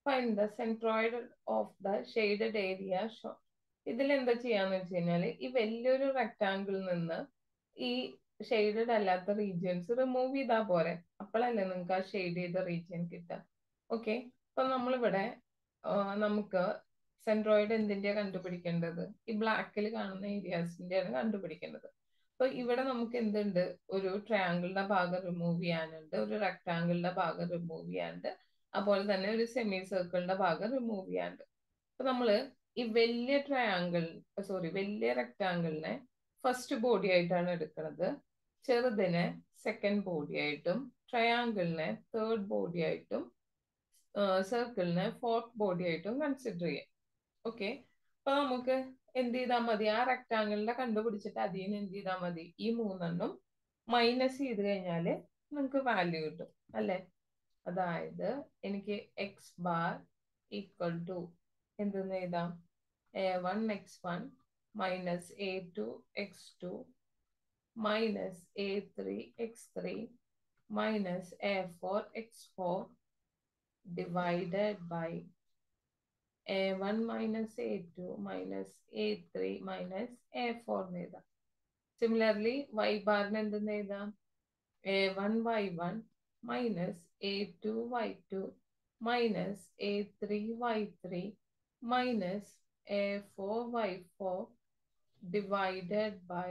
Find the centroid of the shaded area show ഇതിൽ എന്താ ചെയ്യാന്ന് വെച്ച് കഴിഞ്ഞാല് ഈ വലിയൊരു റെക്ടാങ്കിളിൽ നിന്ന് ഈ ഷെയ്ഡഡ് അല്ലാത്ത റീജിയൻസ് റിമൂവ് ചെയ്താൽ പോരെ അപ്പോഴല്ലേ നിങ്ങൾക്ക് ആ ഷെയ്ഡ് ചെയ്ത റീജിയൻ കിട്ടുക ഓക്കെ അപ്പൊ നമ്മളിവിടെ ആ, നമുക്ക് സെൻട്രോയിഡ് എന്തിന്റെയാ കണ്ടുപിടിക്കേണ്ടത് ഈ ബ്ലാക്കിൽ കാണുന്ന ഏരിയാസിന്റെയാണ് കണ്ടുപിടിക്കേണ്ടത് അപ്പൊ ഇവിടെ നമുക്ക് എന്തുണ്ട് ഒരു ട്രയാങ്കിളിന്റെ ഭാഗം റിമൂവ് ചെയ്യാനുണ്ട് ഒരു റെക്ടാങ്കിളിന്റെ ഭാഗം റിമൂവ് ചെയ്യാനുണ്ട് അതുപോലെ തന്നെ ഒരു സെമി സർക്കിളിന്റെ ഭാഗം റിമൂവ് ചെയ്യാനുണ്ട് അപ്പൊ നമ്മള് ഈ വലിയ ട്രയാങ്കിൾ സോറി വലിയ റെക്ടാങ്കിളിനെ ഫസ്റ്റ് ബോഡി ആയിട്ടാണ് എടുക്കുന്നത് ചെറുതിനെ സെക്കൻഡ് ബോഡി ആയിട്ടും ട്രയാങ്കിളിനെ തേർഡ് ബോഡി ആയിട്ടും സർക്കിളിനെ ഫോർത്ത് ബോഡി ആയിട്ടും കൺസിഡർ ചെയ്യാം ഓക്കെ അപ്പൊ നമുക്ക് എന്ത് ചെയ്താൽ മതി ആ റെക്ടാങ്കിളിനെ കണ്ടുപിടിച്ചിട്ട് അതിൽ നിന്ന് എന്ത് ചെയ്താൽ മതി ഈ മൂന്നെണ്ണം മൈനസ് ചെയ്ത് കഴിഞ്ഞാൽ നമുക്ക് വാല്യൂ കിട്ടും അല്ലെ അതായത് എനിക്ക് എക്സ് ബാർ ഈക്വൽ ടു എന്തെന്ന് എഴുതാം A one X one minus A two X two minus A three X three minus A four X four divided by a1 minus a2 minus a3 minus a4 എന്ന് എഴുതാം similarly y ബാറിന് എന്തെന്ന് എഴുതാം a1 y1 minus a2 y2 minus a3 y3 minus a4 y4 divided by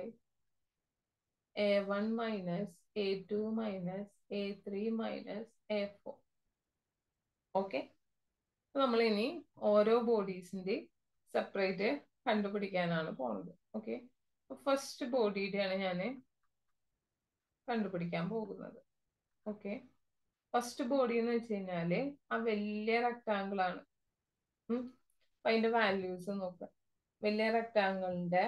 a1 minus a2 minus a3 minus a4 okay നമ്മൾ ഇനി ഓരോ ബോഡീസിന്റെ separate കണ്ടുപിടിക്കാനാണ് പോണത് okay first ബോഡിയുടെയാണ് ഞാൻ കണ്ടുപിടിക്കാൻ പോകുന്നത് ഓക്കെ ഫസ്റ്റ് ബോഡി എന്ന് വെച്ച് കഴിഞ്ഞാല് ആ വലിയ റെക്ടാങ്കിൾ ആണ് ഉം. അപ്പൊ അതിന്റെ വാല്യൂസ് നോക്കുക വലിയ റെക്ടാങ്കിളിന്റെ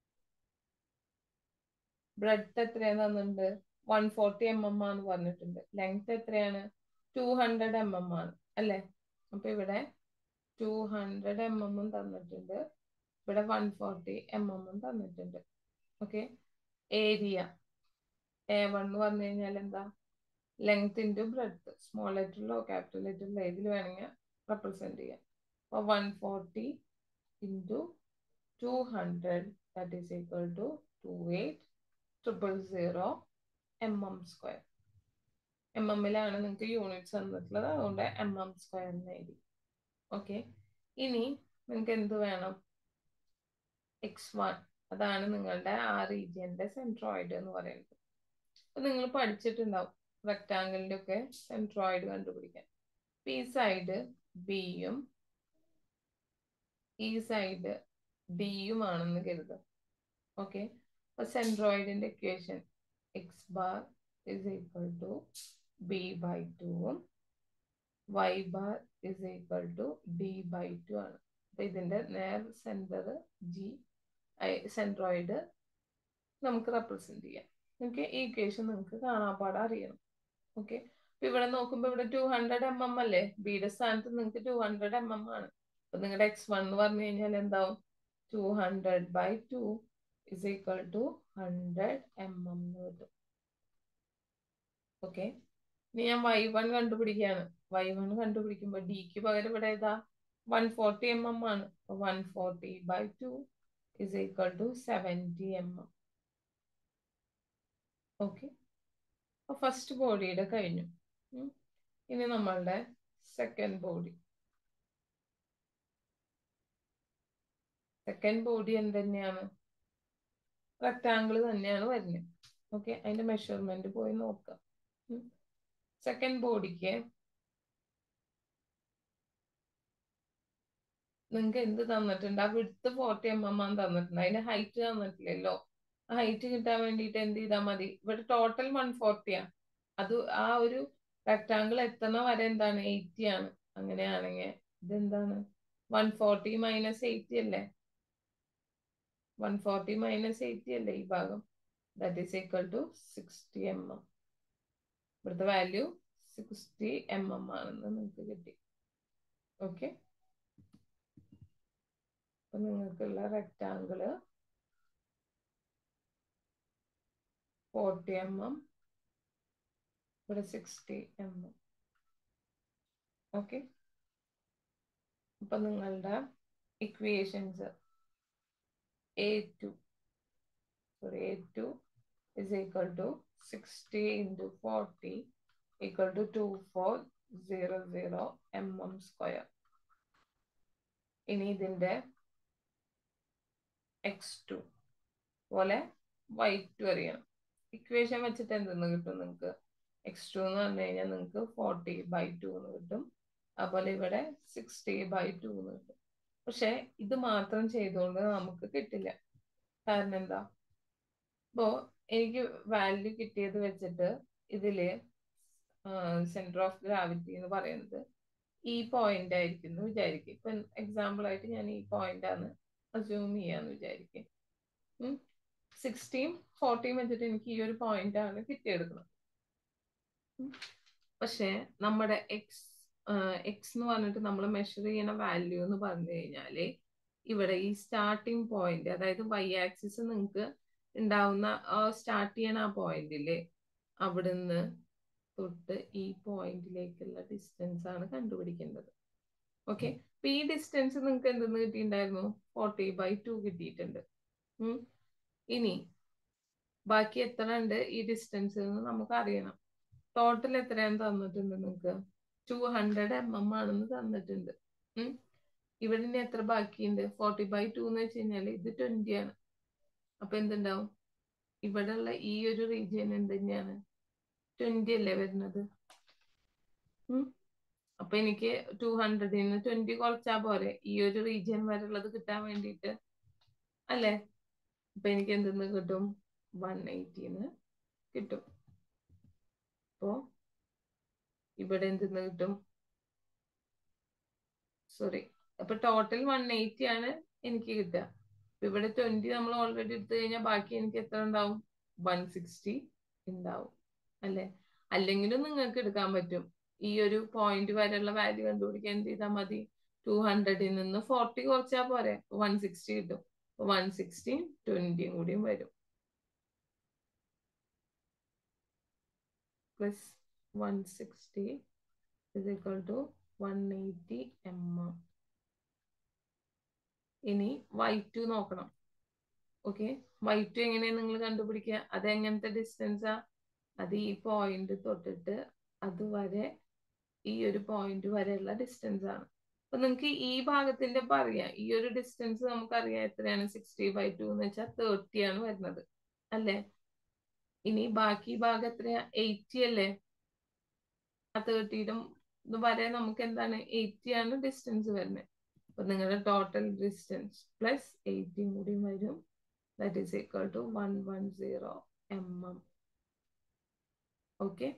ബ്രെഡ് എത്രയാന്ന് തന്നിട്ടുണ്ട് വൺ ഫോർട്ടി എം എം ആന്ന് പറഞ്ഞിട്ടുണ്ട് ലെങ്ത് എത്രയാണ് ടു ഹൺഡ്രഡ് എം എം ആണ് അല്ലേ അപ്പൊ ഇവിടെ ടു ഹൺഡ്രഡ് എം എമ്മും തന്നിട്ടുണ്ട് ഇവിടെ വൺ ഫോർട്ടി എം എമ്മും തന്നിട്ടുണ്ട് ഓക്കെ ഏരിയ എ വൺ എന്ന് പറഞ്ഞു കഴിഞ്ഞാൽ എന്താ ലെങ്ത് ഇൻറ്റു ബ്രെഡ്ത്ത് സ്മോൾ ലെറ്ററിലോ ക്യാപിറ്റൽ ലെറ്ററിലോ ഏതിൽ വേണമെങ്കിൽ റെപ്രസെന്റ് ചെയ്യാം അപ്പോൾ one forty into two hundred that is equal to two eight triple zero M M square M എമ്മിലാണ് നിങ്ങൾക്ക് യൂണിറ്റ്സ് തന്നിട്ടുള്ളത് അതുകൊണ്ട് എം എം സ്ക്വയർ എന്ന് എഴുതി ഓക്കെ ഇനി നിങ്ങൾക്ക് എന്ത് വേണം എക്സ് വൺ അതാണ് നിങ്ങളുടെ ആ റീജിയന്റെ സെൻട്രോയിഡ് എന്ന് പറയുന്നത് അപ്പൊ നിങ്ങൾ പഠിച്ചിട്ടുണ്ടാവും റെക്ടാങ്കിളിന്റെ ഒക്കെ സെൻട്രോയിഡ് കണ്ടുപിടിക്കാൻ അപ്പൊ ഈ സൈഡ് ബിയും ഈ സൈഡ് ഡിയും ആണെന്ന് കരുതുക ഓക്കെ അപ്പൊ സെൻട്രോയിഡിന്റെ equation X bar is equal to b by 2 y bar is equal to d by 2 ആണ് അപ്പൊ ഇതിന്റെ നേർ സെന്റർ ജി സെൻട്രോയിഡ് നമുക്ക് റെപ്രസെന്റ് ചെയ്യാം ഓക്കെ ഈ ഇക്വേഷൻ നിങ്ങൾക്ക് കാണാപ്പാടെ അറിയണം ഓക്കെ അപ്പൊ ഇവിടെ നോക്കുമ്പോ ഇവിടെ ടു ഹൺഡ്രഡ് എം എം അല്ലേ ബിയുടെ സ്ഥാനത്ത് നിങ്ങൾക്ക് ടു ഹൺഡ്രഡ് എം എം ആണ് അപ്പൊ നിങ്ങളുടെ എക്സ് വൺ എന്ന് പറഞ്ഞു കഴിഞ്ഞാൽ എന്താവും two hundred by two is equal to hundred M M എന്ന് കിട്ടും ഓക്കെ ഇനി ഞാൻ വൈ വൺ കണ്ടുപിടിക്കുകയാണ് വൈ വൺ കണ്ടുപിടിക്കുമ്പോൾ ഡിക്ക് പകരം ഇവിടെ ഏതാ വൺ ഫോർട്ടി എം എം ആണ് one forty by two is equal to seventy M M okay അപ്പൊ ഫസ്റ്റ് ബോഡിയുടെ കഴിഞ്ഞു ഉം. ഇനി നമ്മളുടെ സെക്കൻഡ് ബോഡി സെക്കൻഡ് ബോഡി എന്ത് തന്നെയാണ് റെക്ടാങ്കിൾ തന്നെയാണ് വരുന്നത് ഓക്കെ അതിന്റെ മെഷർമെന്റ് പോയി നോക്കാം സെക്കൻഡ് ബോഡിക്ക് നിങ്ങൾക്ക് എന്ത് തന്നിട്ടുണ്ട് ആ വിടുത്ത് ഫോർട്ടി എം എം ആണ് തന്നിട്ടുണ്ട് അതിന്റെ ഹൈറ്റ് തന്നിട്ടില്ലല്ലോ ഹൈറ്റ് കിട്ടാൻ വേണ്ടിയിട്ട് എന്ത് ചെയ്താൽ മതി ഇവിടെ ടോട്ടൽ വൺ ഫോർട്ടിയാ അത് ആ ഒരു റെക്ടാങ്കിൾ എത്തുന്ന വരെ എന്താണ് എയ്റ്റി ആണ് അങ്ങനെയാണെങ്കിൽ ഇതെന്താണ് വൺ ഫോർട്ടി മൈനസ് എയ്റ്റി അല്ലേ വൺ ഫോർട്ടി മൈനസ് എയ്റ്റി അല്ലേ ഈ ഭാഗം that is equal to sixty M M ഇവിടുത്തെ വാല്യൂ സിക്സ്റ്റി എം എം ആണെന്ന് നിങ്ങൾക്ക് കിട്ടി ഓക്കെ അപ്പൊ നിങ്ങൾക്കുള്ള റെക്ടാങ്കിള് ഫോർട്ടി എം എം ഇവിടെ സിക്സ്റ്റി എം എം ഓക്കെ അപ്പൊ നിങ്ങളുടെ equations A two sorry A two is equal to sixty into forty equal to two four zero zero M M square ഇനി ഇതിന്റെ എക്സ് ടു പോലെ Y two അറിയണം equation വെച്ചിട്ട് എന്തെന്ന് കിട്ടും നിങ്ങൾക്ക് എക്സ് ടു എന്ന് പറഞ്ഞു കഴിഞ്ഞാൽ നിങ്ങൾക്ക് ഫോർട്ടി ബൈ ടു എന്ന് കിട്ടും അതുപോലെ ഇവിടെ സിക്സ്റ്റി ബൈ ടു എന്ന് കിട്ടും പക്ഷെ ഇത് മാത്രം ചെയ്തുകൊണ്ട് നമുക്ക് കിട്ടില്ല കാരണം എന്താ ഇപ്പോ എനിക്ക് വാല്യൂ കിട്ടിയത് വെച്ചിട്ട് ഇതില് സെന്റർ ഓഫ് ഗ്രാവിറ്റി എന്ന് പറയുന്നത് ഈ പോയിന്റ് ആയിരിക്കും എന്ന് വിചാരിക്കും ഇപ്പൊ എക്സാമ്പിൾ ആയിട്ട് ഞാൻ ഈ പോയിന്റ് ആണ് അസ്യൂം ചെയ്യാന്ന് വിചാരിക്കും സിക്സ്റ്റീൻ ഫോർട്ടീൻ വെച്ചിട്ട് എനിക്ക് ഈ ഒരു പോയിന്റ് ആണ് കിട്ടിയെടുക്കുന്നത് പക്ഷെ നമ്മുടെ എക്സ് എക്സ് എന്ന് പറഞ്ഞിട്ട് നമ്മൾ മെഷർ ചെയ്യുന്ന വാല്യൂ എന്ന് പറഞ്ഞു കഴിഞ്ഞാല് ഇവിടെ ഈ സ്റ്റാർട്ടിങ് പോയിന്റ് അതായത് വൈ ആക്സിസ് നിങ്ങൾക്ക് ഉണ്ടാവുന്ന സ്റ്റാർട്ട് ചെയ്യണ ആ പോയിന്റില് അവിടുന്ന് തൊട്ട് ഈ പോയിന്റിലേക്കുള്ള ഡിസ്റ്റൻസ് ആണ് കണ്ടുപിടിക്കേണ്ടത് ഓക്കെ അപ്പൊ ഈ ഡിസ്റ്റൻസ് നിങ്ങൾക്ക് എന്തെന്ന് കിട്ടിയിട്ടുണ്ടായിരുന്നു ഫോർട്ടി ബൈ ടു കിട്ടിയിട്ടുണ്ട് ഇനി ബാക്കി എത്ര ഉണ്ട് ഈ ഡിസ്റ്റൻസ് എന്ന് നമുക്ക് അറിയണം ടോട്ടൽ എത്രയാന്ന് തന്നിട്ടുണ്ട് നിങ്ങൾക്ക് ടു ഹൺഡ്രഡ് എം എം ആണെന്ന് തന്നിട്ടുണ്ട് ഇവിടെ ഇനി എത്ര ബാക്കിയുണ്ട് ഫോർട്ടി ബൈ ടു എന്ന് വെച്ച് കഴിഞ്ഞാൽ ഇത് ട്വന്റി ആണ് അപ്പൊ എന്തുണ്ടാവും ഇവിടെ ഉള്ള ഈ ഒരു റീജിയൻ എന്ത് തന്നെയാണ് ട്വന്റി അല്ലേ വരുന്നത് അപ്പൊ എനിക്ക് ടു ഹൺഡ്രഡിൽ നിന്ന് ട്വന്റി കുറച്ചാ പോരെ ഈ ഒരു റീജിയൻ വരെ ഉള്ളത് കിട്ടാൻ വേണ്ടിയിട്ട് അല്ലേ അപ്പൊ എനിക്ക് എന്തെന്ന് കിട്ടും വൺ എയ്റ്റിന്ന് കിട്ടും അപ്പോ ഇവിടെ എന്തെന്ന് കിട്ടും സോറി അപ്പൊ ടോട്ടൽ വൺ എയ്റ്റി ആണ് എനിക്ക് കിട്ടുക ഇവിടെ ട്വന്റി നമ്മൾ ഓൾറെഡി എടുത്തു കഴിഞ്ഞാൽ ബാക്കി എനിക്ക് എത്ര ഉണ്ടാവും വൺ സിക്സ്റ്റി ഉണ്ടാവും അല്ലെ അല്ലെങ്കിലും നിങ്ങൾക്ക് എടുക്കാൻ പറ്റും ഈ ഒരു പോയിന്റ് വരെയുള്ള വാല്യൂ കണ്ടുപിടിക്കാൻ എന്ത് ചെയ്താൽ മതി ടു ഹൺഡ്രഡിൽ നിന്ന് ഫോർട്ടി കുറച്ചാൽ പോരെ വൺ സിക്സ്റ്റി കിട്ടും വൺ സിക്സ്റ്റിയും ട്വന്റിയും കൂടിയും വരും plus one sixty is equal to one eighty M M ഇനി വൈ ടു നോക്കണം ഓക്കെ വൈ ടു എങ്ങനെയാണ് നിങ്ങൾ കണ്ടുപിടിക്കുക അത് എങ്ങനത്തെ ഡിസ്റ്റൻസാ അത് ഈ പോയിന്റ് തൊട്ടിട്ട് അതുവരെ ഈ ഒരു പോയിന്റ് വരെയുള്ള ഡിസ്റ്റൻസ് ആണ് അപ്പൊ നിങ്ങൾക്ക് ഈ ഭാഗത്തിന്റെ ഇപ്പൊ അറിയാം ഈ ഒരു ഡിസ്റ്റൻസ് നമുക്കറിയാം എത്രയാണ് സിക്സ്റ്റി ബൈ ടു എന്ന് വെച്ചാൽ തേർട്ടി ആണ് വരുന്നത് അല്ലേ ഇനി ബാക്കി ഭാഗം എത്രയാ എയ്റ്റി അല്ലേ ആ തേർട്ടിയുടെ വരെ നമുക്ക് എന്താണ് എയ്റ്റി ആണ് ഡിസ്റ്റൻസ് വരുന്നത് അപ്പൊ നിങ്ങളുടെ ടോട്ടൽ ഡിസ്റ്റൻസ് പ്ലസ് എയ്റ്റി കൂടി വരും that is equal to one one zero M M okay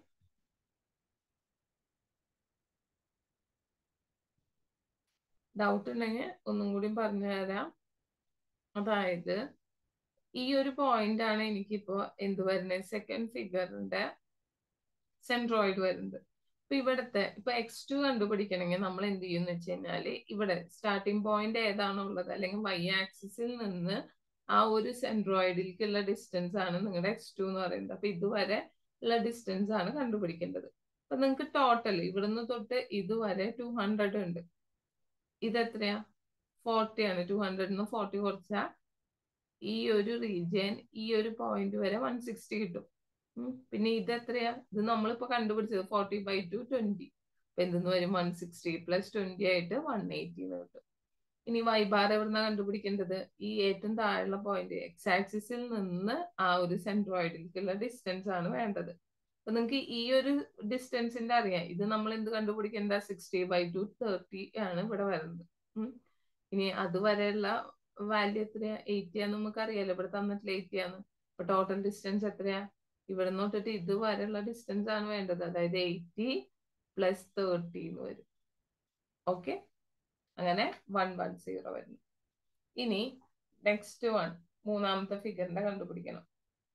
doubt ഉണ്ടെങ്കിൽ ഒന്നും കൂടി പറഞ്ഞു തരാം അതായത് ഈ ഒരു പോയിന്റ് ആണ് എനിക്കിപ്പോ എന്ത് വരുന്നത് സെക്കൻഡ് ഫിഗറിന്റെ സെൻട്രോയിഡ് വരുന്നത് ഇപ്പൊ ഇവിടുത്തെ ഇപ്പൊ എക്സ് ടു കണ്ടുപിടിക്കണമെങ്കിൽ നമ്മൾ എന്ത് ചെയ്യുന്ന വെച്ച് കഴിഞ്ഞാല് ഇവിടെ സ്റ്റാർട്ടിംഗ് പോയിന്റ് ഏതാണോ ഉള്ളത് അല്ലെങ്കിൽ വൈ ആക്സിസിൽ നിന്ന് ആ ഒരു സെൻട്രോയിഡിലേക്കുള്ള ഡിസ്റ്റൻസ് ആണ് നിങ്ങളുടെ എക്സ് ടു എന്ന് പറയുന്നത് അപ്പൊ ഇതുവരെ ഉള്ള ഡിസ്റ്റൻസ് ആണ് കണ്ടുപിടിക്കേണ്ടത് അപ്പൊ നിങ്ങൾക്ക് ടോട്ടൽ ഇവിടുന്ന് തൊട്ട് ഇതുവരെ ടു ഹൺഡ്രഡ് ഉണ്ട് ഇതെത്രയാ ഫോർട്ടി ആണ് ടു ഹൺഡ്രഡിന്ന് ഫോർട്ടി കുറച്ചാൽ ഈ ഒരു റീജിയൻ ഈ ഒരു പോയിന്റ് വരെ വൺ സിക്സ്റ്റി കിട്ടും പിന്നെ ഇത് എത്രയാ ഇത് നമ്മളിപ്പോ കണ്ടുപിടിച്ചത് ഫോർട്ടി ബൈ ടു ട്വന്റി അപ്പൊ എന്തെന്ന് വരും വൺ സിക്സ്റ്റി പ്ലസ് ട്വന്റി ആയിട്ട് വൺ എയ്റ്റി കിട്ടും ഇനി വൈ ബാർ എവിടുന്ന കണ്ടുപിടിക്കേണ്ടത് ഈ ഏറ്റവും താഴെയുള്ള പോയിന്റ് എക്സ് ആക്സിസിൽ നിന്ന് ആ ഒരു സെൻട്രോയിഡിലേക്കുള്ള ഡിസ്റ്റൻസ് ആണ് വേണ്ടത് അപ്പൊ നിങ്ങൾക്ക് ഈ ഒരു ഡിസ്റ്റൻസിന്റെ അറിയാം ഇത് നമ്മൾ എന്ത് കണ്ടുപിടിക്കേണ്ട സിക്സ്റ്റി ബൈ ടു തേർട്ടി ആണ് ഇവിടെ വരുന്നത് ഇനി അതുവരെയുള്ള വാല്യൂ എത്രയാ എയ്റ്റി ആന്ന് നമുക്ക് അറിയാലോ ഇവിടെ തന്നിട്ടില്ല എയ്റ്റി ആണ് അപ്പൊ ടോട്ടൽ ഡിസ്റ്റൻസ് എത്രയാ ഇവിടെ നിന്ന് തൊട്ടിട്ട് ഇതുവരെയുള്ള ഡിസ്റ്റൻസ് ആണ് വേണ്ടത് അതായത് എയ്റ്റി പ്ലസ് തേർട്ടി എന്ന് വരും ഓക്കെ അങ്ങനെ വൺ വൺ സീറോ വരുന്നു ഇനി നെക്സ്റ്റ് വൺ മൂന്നാമത്തെ ഫിഗറിന്റെ കണ്ടുപിടിക്കണം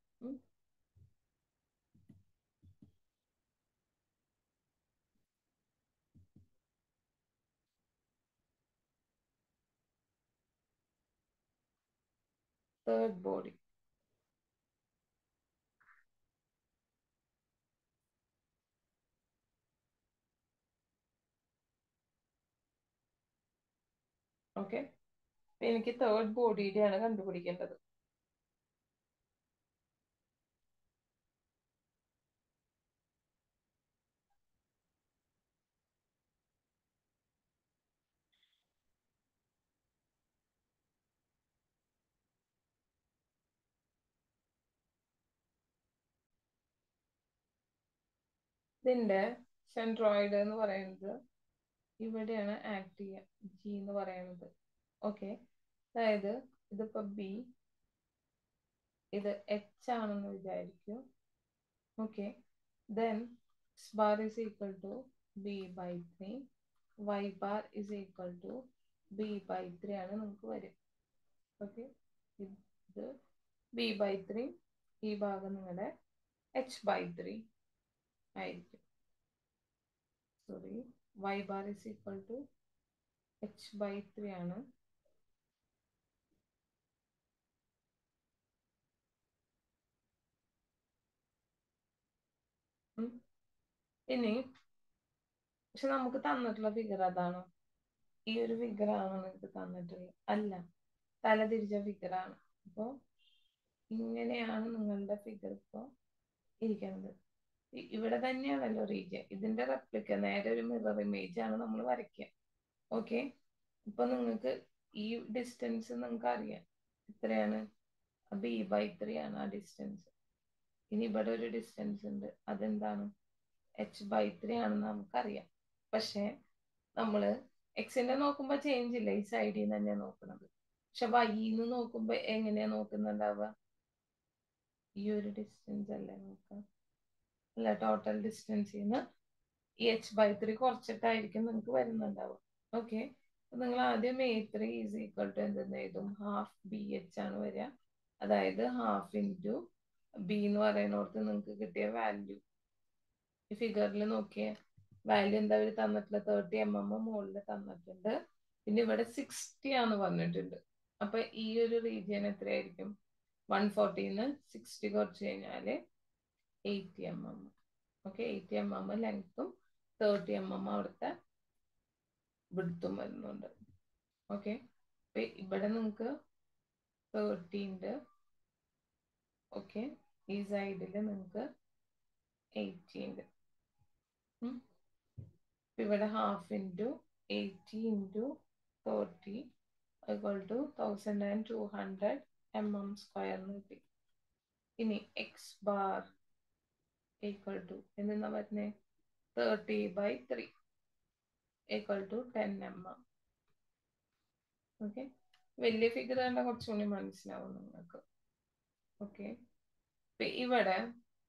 third body. ഓക്കെ എനിക്ക് തേർഡ് ബോഡിയുടെയാണ് കണ്ടുപിടിക്കേണ്ടത് ഇതിന്റെ സെൻട്രോയിഡ് എന്ന് പറയുന്നത് ഇവിടെയാണ് ആക്ട് ചെയ്യുക ജി എന്ന് പറയുന്നത് ഓക്കെ അതായത് ഇതിപ്പോ ബി ഇത് എച്ച് ആണെന്ന് വിചാരിക്കും okay then X bar is equal to B by three Y bar is equal to B by three ആണ് നിങ്ങൾക്ക് വരും ഓക്കെ ഇത് ബി ബൈ ത്രീ ഈ ഭാഗം നിങ്ങളുടെ എച്ച് ബൈ ത്രീ ആയിരിക്കും sorry Y bar is equal to H by three ആണ് ഇനി പക്ഷെ നമുക്ക് തന്നിട്ടുള്ള ഫിഗർ അതാണോ ഈ ഒരു ഫിഗർ ആണോ നിങ്ങൾക്ക് തന്നിട്ടുള്ളത് അല്ല തല തിരിച്ച ഫിഗർ ആണ് അപ്പോ ഇങ്ങനെയാണ് നിങ്ങളുടെ ഫിഗർ ഇപ്പോ ഇരിക്കുന്നത് ഇവിടെ തന്നെയാണല്ലോ റീജിയൻ ഇതിന്റെ റെപ്ലിക്ക നേരെ ഒരു മിറർ ഇമേജ് ആണ് നമ്മൾ വരയ്ക്കുക ഓക്കെ ഇപ്പൊ നിങ്ങൾക്ക് ഈ ഡിസ്റ്റൻസ് നിങ്ങൾക്ക് അറിയാം എത്രയാണ് ബി ബൈ ത്രീ ആണ് ആ ഡിസ്റ്റൻസ് ഇനി ഇവിടെ ഒരു ഡിസ്റ്റൻസ് ഉണ്ട് അതെന്താണ് എച്ച് ബൈ ത്രീ ആണെന്ന് നമുക്കറിയാം പക്ഷെ നമ്മള് എക്സിന്റെ നോക്കുമ്പോ ചേഞ്ച് ഇല്ല ഈ സൈഡിൽ നിന്ന് തന്നെയാണ് നോക്കുന്നത് പക്ഷെ വൈന്ന് നോക്കുമ്പോ എങ്ങനെയാ നോക്കുന്നുണ്ടാവുക ഈ ഒരു ഡിസ്റ്റൻസ് അല്ലേ നോക്കാം അല്ല ടോട്ടൽ ഡിസ്റ്റൻസിൽ നിന്ന് ഈ എച്ച് ബൈ ത്രീ കുറച്ചിട്ടായിരിക്കും നിങ്ങൾക്ക് വരുന്നുണ്ടാവുക ഓക്കെ നിങ്ങൾ ആദ്യം A three is equal to എന്തെന്ന് എഴുതും ഹാഫ് ബി എച്ച് ആണ് വരിക അതായത് ഹാഫ് ഇൻറ്റു ബി എന്ന് പറയുന്നിടത്ത് നിങ്ങൾക്ക് കിട്ടിയ വാല്യൂ ഈ ഫിഗറിൽ നോക്കിയ വാല്യൂ എന്താ അവർ തന്നിട്ടുള്ള തേർട്ടി എം എം മുകളിൽ തന്നിട്ടുണ്ട് പിന്നെ ഇവിടെ സിക്സ്റ്റി ആന്ന് പറഞ്ഞിട്ടുണ്ട് അപ്പൊ ഈ ഒരു റീജിയൻ എത്രയായിരിക്കും വൺ ഫോർട്ടിന്ന് സിക്സ്റ്റി കുറച്ച് കഴിഞ്ഞാല് eighty M M okay eighty M M ലെങ്ത്തും തേർട്ടി എം എം അവിടുത്തെ വിടുത്തും വരുന്നുണ്ട് ഓക്കെ അപ്പൊ ഇവിടെ നിങ്ങൾക്ക് തേർട്ടീൻ്റെ ഓക്കെ ഈ സൈഡിൽ നിങ്ങൾക്ക് എയ്റ്റീൻ്റെ ഇവിടെ half into eighty into thirty equal to thousand and two hundred M M square എന്ന് കിട്ടി ഇനി എക്സ് ബാർ ഈക്വൽ ടു എന്നാ വരുന്നത് thirty by three equal to ten M M okay വലിയ ഫിഗർ കണ്ടാൽ കുറച്ചുകൂടി മനസ്സിലാവും നിങ്ങൾക്ക് ഓക്കെ ഇവിടെ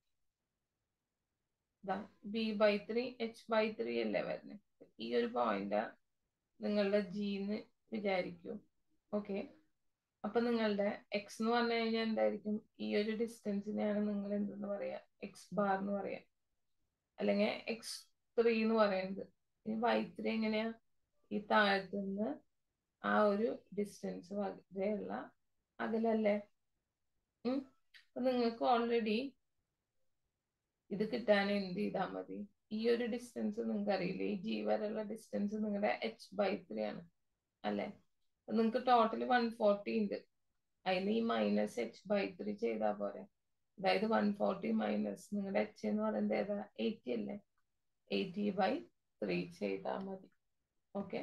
B by three H by three അല്ലേ വരുന്നത് ഈ ഒരു പോയിന്റ് നിങ്ങളുടെ ജീന്ന് വിചാരിക്കൂ ഓക്കെ അപ്പൊ നിങ്ങളുടെ എക്സ് എന്ന് പറഞ്ഞു കഴിഞ്ഞാൽ എന്തായിരിക്കും ഈ ഒരു ഡിസ്റ്റൻസിനെയാണ് നിങ്ങൾ എന്തെന്ന് പറയാ എക്സ് ബാർ എന്ന് പറയാ അല്ലെങ്കിൽ എക്സ് ത്രീ എന്ന് പറയുന്നത് ഇനി വൈ ത്രീ എങ്ങനെയാ ഈ താഴത്തു നിന്ന് ആ ഒരു ഡിസ്റ്റൻസ് വരെയുള്ള അകലല്ലേ അപ്പൊ നിങ്ങൾക്ക് ഓൾറെഡി ഇത് കിട്ടാൻ എന്ത് ചെയ്താൽ മതി ഈ ഒരു ഡിസ്റ്റൻസ് നിങ്ങൾക്ക് അറിയില്ലേ ഈ ജി വരെയുള്ള ഡിസ്റ്റൻസ് നിങ്ങളുടെ എച്ച് ബൈ ത്രീ ആണ് അല്ലെ നിങ്ങൾക്ക് ടോട്ടൽ വൺ ഫോർട്ടി ഉണ്ട് അതിന് ഈ മൈനസ് എച്ച് ബൈ ത്രീ ചെയ്താൽ പോരെ അതായത് വൺ ഫോർട്ടി മൈനസ് നിങ്ങളുടെ എച്ച് എന്ന് പറയുന്നത് ഏതാ എയ്റ്റി അല്ലേ എയ്റ്റി ബൈ ത്രീ ചെയ്താൽ മതി ഓക്കെ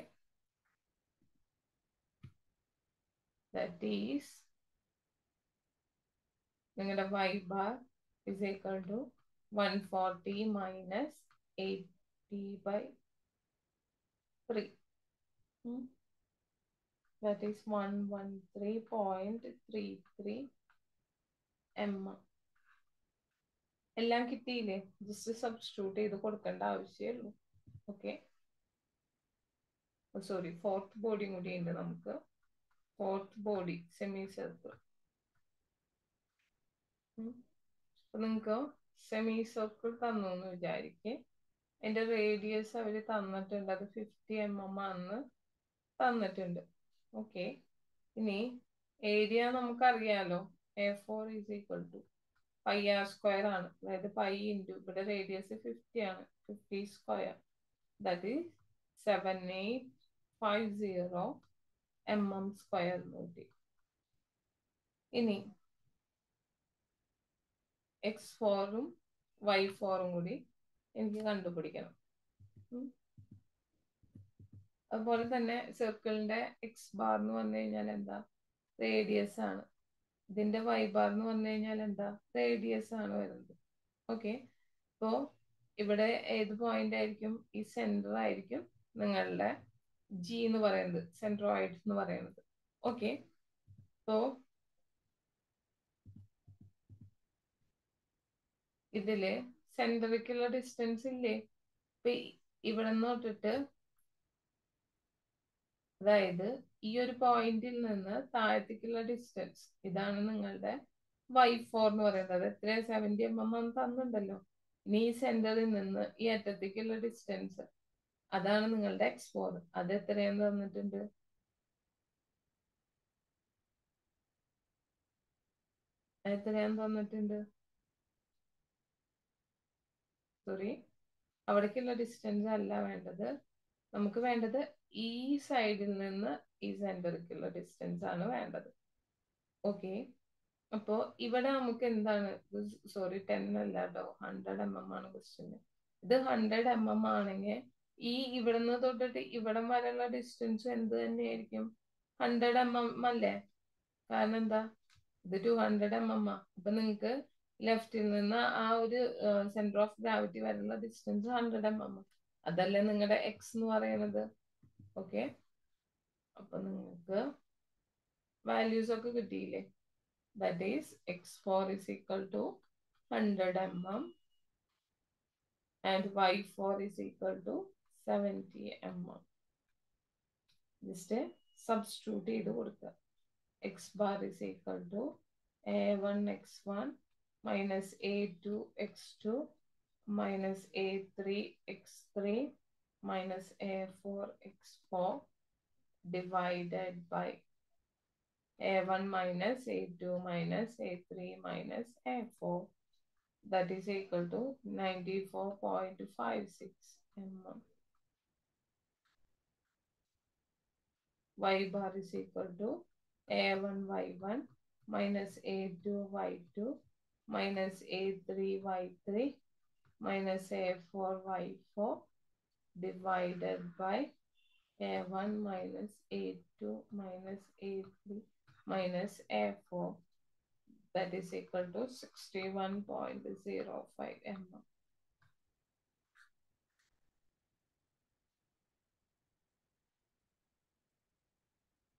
ദാറ്റ് ഈസ് നിങ്ങളുടെ Y bar is equal to 140 minus 80 by 3. Hmm? That is 113.33 m. എല്ലാം കിട്ടിയില്ലേ ജസ്റ്റ് സബ്സ്റ്റിറ്റ്യൂട്ട് ചെയ്ത് കൊടുക്കേണ്ട ആവശ്യമുള്ളൂ ഓക്കെ സോറി ഫോർത്ത് ബോഡിയും കൂടി ഉണ്ട് നമുക്ക് ഫോർത്ത് ബോഡി സെമി സർക്കിൾ അപ്പൊ നിങ്ങൾക്ക് സെമി സർക്കിൾ തന്നു എന്ന് വിചാരിക്കെ അതിന്റെ റേഡിയസ് അവർ തന്നിട്ടുണ്ട് അത് ഫിഫ്റ്റി എം എം ആണെന്ന് തന്നിട്ടുണ്ട് ഓക്കെ ഇനി ഏരിയ നമുക്കറിയാലോ A four is equal to pi R square ആണ് അതായത് പൈ ഇൻറ്റു ഇവിടെ റേഡിയസ് ഫിഫ്റ്റി ആണ് fifty square that is seven eight five zero M M square എന്ന് കിട്ടി ഇനി എക്സ് ഫോറും വൈ ഫോറും കൂടി എനിക്ക് കണ്ടുപിടിക്കണം ഉം. അതുപോലെ തന്നെ സർക്കിളിന്റെ എക്സ് ബാർ എന്ന് പറഞ്ഞു കഴിഞ്ഞാൽ എന്താ റേഡിയസ് ആണ് ഇതിന്റെ വൈ ബാർ എന്ന് പറഞ്ഞു കഴിഞ്ഞാൽ എന്താ റേഡിയസ് ആണ് വരുന്നത് ഓക്കെ അപ്പോ ഇവിടെ ഏത് പോയിന്റ് ആയിരിക്കും ഈ സെന്റർ ആയിരിക്കും നിങ്ങളുടെ ജി എന്ന് പറയുന്നത് സെൻട്രോയിഡ് എന്ന് പറയുന്നത് ഓക്കെ അപ്പോ ഇതില് സെന്ററിക്കുള്ള ഡിസ്റ്റൻസ് ഇല്ലേ ഇപ്പൊ ഇ- ഇവിടെ നിന്ന് തൊട്ടിട്ട് അതായത് ഈ ഒരു പോയിന്റിൽ നിന്ന് താഴത്തേക്കുള്ള ഡിസ്റ്റൻസ് ഇതാണ് നിങ്ങളുടെ വൈ ഫോർ എന്ന് പറയുന്നത് എത്രയാ സെവന്റി എം എം എന്ന് തന്നിട്ടുണ്ടല്ലോ ഇനി ഈ സെന്ററിൽ നിന്ന് ഈ അറ്റത്തേക്കുള്ള ഡിസ്റ്റൻസ് അതാണ് നിങ്ങളുടെ എക്സ് ഫോർ അത് എത്രയാന്ന് തന്നിട്ടുണ്ട് അത് എത്രയാന്ന് തന്നിട്ടുണ്ട് സോറി അവിടേക്കുള്ള ഡിസ്റ്റൻസ് അല്ല വേണ്ടത് നമുക്ക് വേണ്ടത് ഈ സൈഡിൽ നിന്ന് ഈ സെന്ററിലേക്കുള്ള ഡിസ്റ്റൻസ് ആണ് വേണ്ടത് ഓക്കെ അപ്പോ ഇവിടെ നമുക്ക് എന്താണ് സോറി ടെൻ അല്ല കേട്ടോ ഹൺഡ്രഡ് എം എം ആണ് ക്വസ്റ്റ്യൻ ഇത് ഹൺഡ്രഡ് എം എം ആണെങ്കിൽ ഈ ഇവിടുന്ന് തൊട്ടിട്ട് ഇവിടം വരെയുള്ള ഡിസ്റ്റൻസ് എന്ത് തന്നെയായിരിക്കും ഹൺഡ്രഡ് എം എം അല്ലേ കാരണം എന്താ ഇത് ടു ഹൺഡ്രഡ് എം എം ആ അപ്പൊ നിങ്ങക്ക് ലെഫ്റ്റിൽ നിന്ന് ആ ഒരു സെന്റർ ഓഫ് ഗ്രാവിറ്റി വരെയുള്ള ഡിസ്റ്റൻസ് ഹൺഡ്രഡ് എം എം അതല്ലേ നിങ്ങളുടെ എക്സ് എന്ന് പറയുന്നത് ഓക്കെ അപ്പൊ നിങ്ങൾക്ക് വാല്യൂസ് ഒക്കെ കിട്ടിയില്ലേ that is X four is equal to hundred M M and Y four is equal to seventy M M just substitute ചെയ്ത് കൊടുക്കുക X bar is equal to A one X one minus a2 x2 minus a3 x3 minus a4 x4 divided by a1 minus a2 minus a3 minus a4 that is equal to 94.56 mm y bar is equal to a1 y1 minus a2 y2 minus a3 y3 minus a4 y4 divided by a1 minus a2 minus a3 minus a4 that is equal to 61.05 mm